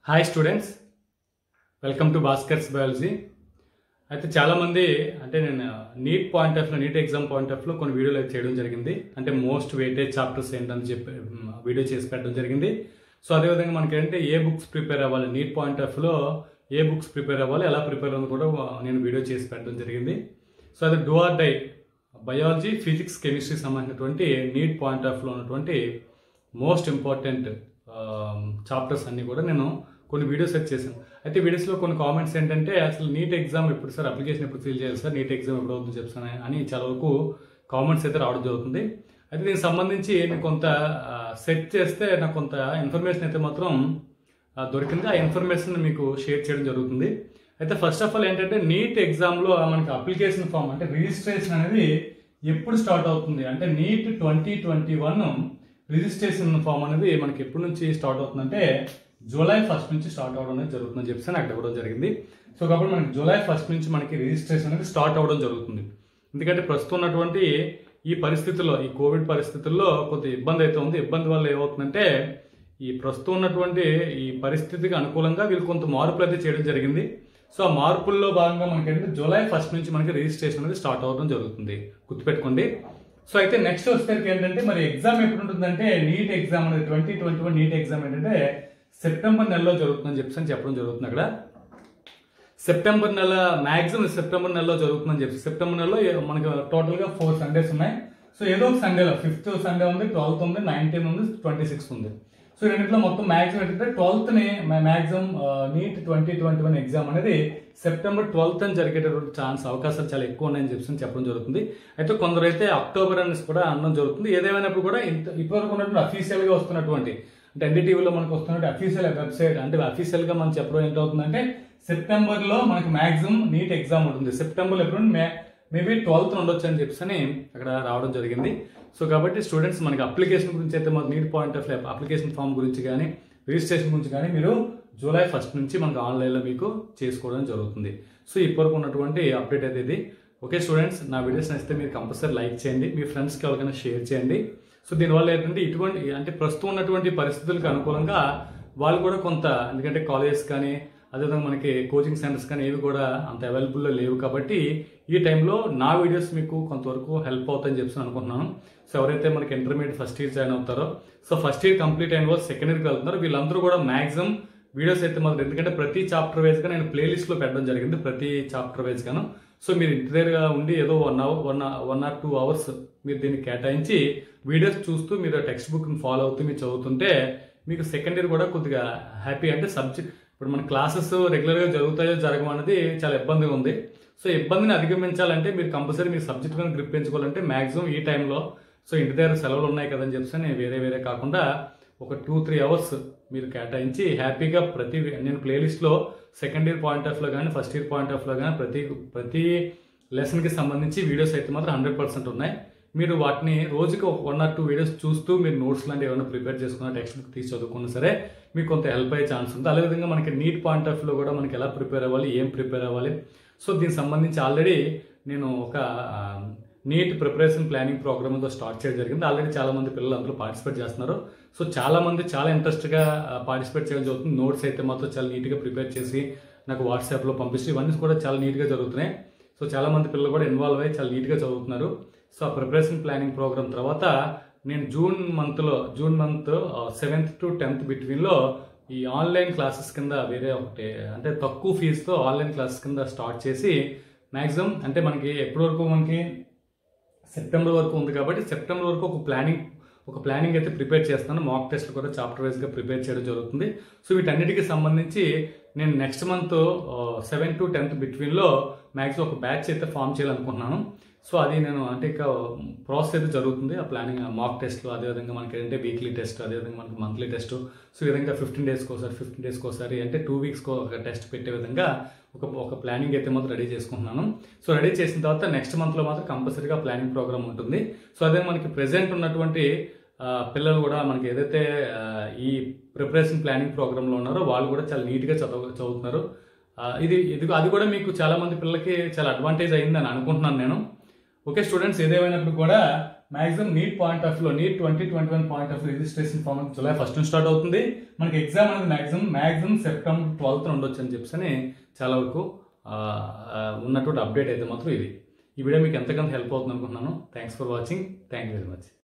hi students welcome to Bhaskar's biology అయితే చాలామంది అంటే నేను NEET point of NEET exam point of లో కొన్ని వీడియోలు అయితే చేయడం జరిగింది అంటే మోస్ట్ వెయిటేజ్ చాప్టర్స్ ఏంటని చెప్పి మ్, వీడియో చేసి పెట్టడం జరిగింది సో అదేవిధంగా మనకి ఏంటంటే ఏ బుక్స్ ప్రిపేర్ అవ్వాలి నీట్ పాయింట్ ఆఫ్ లో ఏ బుక్స్ ప్రిపేర్ అవ్వాలి ఎలా ప్రిపేర్ అవ్వాలి కూడా నేను వీడియో చేసి పెట్టడం జరిగింది సో అది do or die biology physics chemistry సంబంధించినటువంటి నీట్ పాయింట్ ఆఫ్ లో ఉన్నటువంటి మోస్ట్ ఇంపార్టెంట్ చాప్టర్స్ అన్ని కూడా నేను కొన్ని వీడియోస్ సెట్ చేశాను అయితే వీడియోస్లో కొన్ని కామెంట్స్ ఏంటంటే అసలు నీట్ ఎగ్జామ్ ఎప్పుడు సార్ అప్లికేషన్ ఎప్పుడు ఫిల్ చేయాలి సార్ నీట్ ఎగ్జామ్ ఎప్పుడు అవుతుంది చెప్తాను అని చాలా వరకు కామెంట్స్ అయితే రావడం జరుగుతుంది అయితే దీనికి సంబంధించి నేను కొంత సెట్ చేస్తే నాకు కొంత ఇన్ఫర్మేషన్ అయితే మాత్రం ఆ, దొరికింది ఆ ఇన్ఫర్మేషన్ మీకు షేర్ చేయడం జరుగుతుంది అయితే ఫస్ట్ ఆఫ్ ఆల్ ఏంటంటే నీట్ ఎగ్జామ్లో మనకి అప్లికేషన్ ఫామ్ అంటే రిజిస్ట్రేషన్ అనేది ఎప్పుడు స్టార్ట్ అవుతుంది అంటే NEET twenty twenty one registration form అనేది మనకి ఎప్పటి నుంచి స్టార్ట్ అవుతుందంటే జూలై ఫస్ట్ నుంచి స్టార్ట్ అవడం అనేది జరుగుతుందని చెప్పేసి నాకు ఇవ్వడం జరిగింది సో కాబట్టి మనకి జూలై ఫస్ట్ నుంచి మనకి రిజిస్ట్రేషన్ అనేది స్టార్ట్ అవ్వడం జరుగుతుంది ఎందుకంటే ప్రస్తుతం ఉన్నటువంటి ఈ పరిస్థితుల్లో ఈ కోవిడ్ పరిస్థితుల్లో కొంత ఇబ్బంది అయితే ఉంది ఇబ్బంది వల్ల ఏమవుతుందంటే ఈ ప్రస్తుతం ఉన్నటువంటి ఈ పరిస్థితికి అనుకూలంగా వీళ్ళు కొంత మార్పులు అయితే చేయడం జరిగింది సో ఆ మార్పుల్లో భాగంగా మనకి ఏంటంటే జూలై ఫస్ట్ నుంచి మనకి రిజిస్ట్రేషన్ అనేది స్టార్ట్ అవ్వడం జరుగుతుంది గుర్తుపెట్టుకోండి సో అయితే నెక్స్ట్ వచ్చేసరికి ఏంటంటే మరి ఎగ్జామ్ ఎప్పుడు ఉంటుందంటే నీట్ ఎగ్జామ్ అనేది twenty twenty one NEET exam ఏంటంటే సెప్టెంబర్ నెలలో జరుగుతుందని చెప్పేసి అని చెప్పడం జరుగుతుంది అక్కడ సెప్టెంబర్ నెల మ్యాక్సిమం సెప్టెంబర్ నెలలో జరుగుతుందని చెప్పి సెప్టెంబర్ నెలలో ఏ- మనకి టోటల్ గా ఫోర్ సండేస్ ఉన్నాయి సో ఏదో ఒక సండేలో ఫిఫ్త్ సండే ఉంది ట్వెల్త్ ఉంది నైన్టీన్ ఉంది ట్వంటీ సిక్స్త్ ఉంది సో ఈ రెండింటిలో మొత్తం మ్యాక్సిమం ఏంటంటే ట్వెల్త్ ని maximum NEET twenty twenty one exam అనేది సెప్టెంబర్ ట్వెల్త్ అని జరిగేటటువంటి ఛాన్స్ అవకాశాలు చాలా ఎక్కువ ఉన్నాయని చెప్పి చెప్పడం జరుగుతుంది అయితే కొందరు అయితే అక్టోబర్ అని కూడా అనడం జరుగుతుంది ఏదేమైనప్పుడు కూడా ఇంత ఇప్పటివరకు ఉన్నటువంటి అఫీషియల్ గా వస్తున్నటువంటి అంటే ఎన్డీటీవీలో మనకు వస్తున్నట్టు అఫీషియల్ వెబ్సైట్ అంటే అఫీషియల్ గా మనం చెప్పడం ఏంటవుతుందంటే సెప్టెంబర్ లో మనకి మాక్సిమం నీట్ ఎగ్జామ్ ఉంటుంది సెప్టెంబర్ ఎప్పుడు మే మేబీ ట్వెల్త్ ఉండొచ్చు అని చెప్పేసి అని అక్కడ రావడం జరిగింది సో కాబట్టి స్టూడెంట్స్ మనకి అప్లికేషన్ గురించి అయితే మన NEET point of application form గురించి కానీ రిజిస్ట్రేషన్ గురించి కానీ మీరు జూలై ఫస్ట్ నుంచి మనకు ఆన్లైన్లో మీకు చేసుకోవడం జరుగుతుంది సో ఇప్పటివరకు ఉన్నటువంటి అప్డేట్ అయితే ఇది ఓకే స్టూడెంట్స్ నా వీడియోస్ నచ్చితే మీరు కంపల్సరీ లైక్ చేయండి మీ ఫ్రెండ్స్కి ఎవరికైనా షేర్ చేయండి సో దీనివల్ల ఏంటంటే ఇటువంటి అంటే ప్రస్తుతం ఉన్నటువంటి పరిస్థితులకు అనుకూలంగా వాళ్ళు కూడా కొంత ఎందుకంటే కాలేజెస్ కానీ అదేవిధంగా మనకి కోచింగ్ సెంటర్స్ కానీ ఏవి కూడా అంత అవైలబుల్లో లేవు కాబట్టి ఈ టైంలో నా వీడియోస్ మీకు కొంతవరకు హెల్ప్ అవుతాయని చెప్పి అనుకుంటున్నాను సో ఎవరైతే మనకి ఇంటర్మీడియట్ ఫస్ట్ ఇయర్ జాయిన్ అవుతారో సో ఫస్ట్ ఇయర్ కంప్లీట్ అయిన వాళ్ళు సెకండ్ ఇయర్కి వెళ్తున్నారు వీళ్ళందరూ కూడా మాక్సిమం వీడియోస్ అయితే మాత్రం ఎందుకంటే ప్రతి చాప్టర్ వైజ్గా నేను ప్లేలిస్ట్లో పెట్టడం జరిగింది ప్రతి చాప్టర్ వైజ్ గాను సో మీరు ఇంటి దగ్గరగా ఉండి ఏదో one hour one one or two hours మీరు దీన్ని కేటాయించి వీడియోస్ చూస్తూ మీరు టెక్స్ట్ బుక్ని ఫాలో అవుతూ మీరు చదువుతుంటే మీకు సెకండ్ ఇయర్ కూడా కొద్దిగా హ్యాపీ అంటే సబ్జెక్ట్ ఇప్పుడు మన క్లాసెస్ రెగ్యులర్గా జరుగుతాయో జరగవు అనేది చాలా ఇబ్బందిగా ఉంది సో ఇబ్బందిని అధిగమించాలంటే మీరు కంపల్సరీ మీ సబ్జెక్ట్ కానీ గ్రిప్ పెంచుకోవాలంటే మాక్సిమం ఈ టైంలో సో ఇంటి దగ్గర సెలవులు ఉన్నాయి కదని చెప్పేసి నేను వేరే వేరే కాకుండా ఒక టూ త్రీ అవర్స్ మీరు కేటాయించి హ్యాపీగా ప్రతి నేను ప్లేలిస్ట్లో సెకండ్ ఇయర్ పాయింట్ ఆఫ్లో కానీ ఫస్ట్ ఇయర్ పాయింట్ ఆఫ్లో కానీ ప్రతి ప్రతి లెసన్కి సంబంధించి వీడియోస్ అయితే మాత్రం హండ్రెడ్ పర్సెంట్ ఉన్నాయి మీరు వాటిని రోజుకి ఒక వన్ ఆర్ టూ వీడియోస్ చూస్తూ మీరు నోట్స్ లాంటివి ఏమైనా ప్రిపేర్ చేసుకున్న టెక్స్ట్ బుక్ తీసి చదువుకున్నా సరే మీకు కొంత హెల్ప్ అయ్యే ఛాన్స్ ఉంది అదేవిధంగా మనకి నీట్ పాయింట్ ఆఫ్ లో కూడా మనకి ఎలా ప్రిపేర్ అవ్వాలి ఏం ప్రిపేర్ అవ్వాలి సో దీనికి సంబంధించి ఆల్రెడీ నేను ఒక నీట్ ప్రిపరేషన్ ప్లానింగ్ ప్రోగ్రామ్ తో స్టార్ట్ చేయడం జరిగింది ఆల్రెడీ చాలా మంది పిల్లలు అందులో పార్టిసిపేట్ చేస్తున్నారు సో చాలా మంది చాలా ఇంట్రెస్ట్ గా పార్టిసిపేట్ చేయడం జరుగుతుంది నోట్స్ అయితే మాత్రం చాలా నీట్ గా ప్రిపేర్ చేసి నాకు వాట్సాప్ లో పంపిస్తే ఇవన్నీ కూడా చాలా నీట్ గా జరుగుతున్నాయి సో చాలా మంది పిల్లలు కూడా ఇన్వాల్వ్ అయ్యి చాలా నీట్ గా చదువుతున్నారు సో ఆ ప్రిపరేషన్ ప్లానింగ్ ప్రోగ్రామ్ తర్వాత నేను జూన్ మంత్ లో June month seventh to tenth between లో ఈ ఆన్లైన్ క్లాసెస్ కింద వేరే ఒకటి అంటే తక్కువ ఫీజుతో ఆన్లైన్ క్లాసెస్ కింద స్టార్ట్ చేసి మాక్సిమం అంటే మనకి ఎప్పటి వరకు మనకి సెప్టెంబర్ వరకు ఉంది కాబట్టి సెప్టెంబర్ వరకు ఒక ప్లానింగ్ ఒక ప్లానింగ్ అయితే ప్రిపేర్ చేస్తాను మాక్ టెస్ట్ కూడా చాప్టర్ వైజ్గా ప్రిపేర్ చేయడం జరుగుతుంది సో వీటన్నిటికీ సంబంధించి నేను next month seven to tenth బిట్వీన్లో మ్యాక్సిమం ఒక బ్యాచ్ అయితే ఫామ్ చేయాలనుకుంటున్నాను సో అది నేను అంటే ఇక ప్రాసెస్ అయితే జరుగుతుంది ఆ ప్లానింగ్ మాక్ టెస్ట్లు అదేవిధంగా మనకి ఏంటంటే వీక్లీ టెస్ట్ అదేవిధంగా మనకి మంత్లీ టెస్ట్ సో ఈ విధంగా ఫిఫ్టీన్ డేస్కి ఒకసారి ఫిఫ్టీన్ డేస్కి ఒకసారి అంటే టూ వీక్స్కి ఒక టెస్ట్ పెట్టే విధంగా ఒక ఒక ప్లానింగ్ అయితే మాత్రం రెడీ చేసుకుంటున్నాను సో రెడీ చేసిన తర్వాత నెక్స్ట్ మంత్లో మాత్రం కంపల్సరీగా ప్లానింగ్ ప్రోగ్రామ్ ఉంటుంది సో అదే మనకి ప్రెసెంట్ ఉన్నటువంటి ఆ, పిల్లలు కూడా మనకి ఏదైతే ఆ, ఈ ప్రిపరేషన్ ప్లానింగ్ ప్రోగ్రాంలో ఉన్నారో వాళ్ళు కూడా చాలా నీట్గా చదువు చదువుతున్నారు ఆ, ఇది ఇది అది కూడా మీకు చాలా మంది పిల్లలకి చాలా అడ్వాంటేజ్ అయిందని అనుకుంటున్నాను నేను ఓకే స్టూడెంట్స్ ఏదేమైనప్పుడు కూడా మాక్సిమం నీట్ పాయింట్ ఆఫ్ లో NEET twenty twenty one point of registration form July first నుంచి స్టార్ట్ అవుతుంది మనకి ఎగ్జామ్ అనేది మాక్సిమం మాక్సిమం సెప్టెంబర్ ట్వెల్త్ ఉండొచ్చు అని చెప్పి చాలా వరకు ఆ, ఆ, ఉన్నటువంటి అప్డేట్ అయితే మాత్రం ఇది ఈ వీడియో మీకు ఎంతకంత హెల్ప్ అవుతుంది అనుకుంటున్నాను thanks for watching thank you very much